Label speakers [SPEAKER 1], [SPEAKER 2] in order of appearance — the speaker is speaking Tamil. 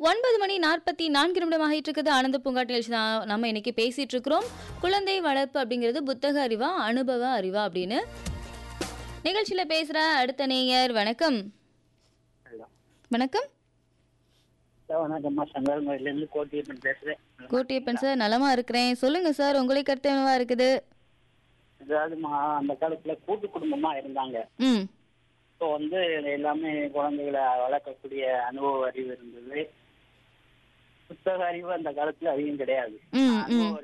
[SPEAKER 1] ஒன்பது மணி நாற்பத்தி நான்கு நிமிடம் ஆகிட்டு இருக்குது ஆனந்த பூங்காட்டு நிகழ்ச்சி தான் நம்ம இன்னைக்கு பேசிட்டு இருக்கிறோம் குழந்தை வளர்ப்பு அப்படிங்கிறது புத்தக அறிவா அனுபவ அறிவா அப்படின்னு நிகழ்ச்சியில பேசுற அடுத்த நேயர் வணக்கம்
[SPEAKER 2] ஹலோ
[SPEAKER 1] வணக்கம்
[SPEAKER 2] சார் வணக்கம்மா சங்கரங்கோயிலேருந்து கோட்டியப்பன் பேசுகிறேன்
[SPEAKER 1] கோட்டியப்பன் சார் நலமா இருக்கிறேன் சொல்லுங்க சார் உங்களுக்கு கருத்து என்னவா இருக்குது
[SPEAKER 2] அதாவதுமா அந்த காலத்தில் கூட்டு குடும்பமாக இருந்தாங்க
[SPEAKER 1] ம்
[SPEAKER 2] இப்போ வந்து எல்லாமே குழந்தைகளை வளர்க்கக்கூடிய அனுபவ அறிவு இருந்தது புத்தக அறிவு அந்த காலத்தில் அதிகம் கிடையாது
[SPEAKER 1] ம் ம்
[SPEAKER 2] அனுபவ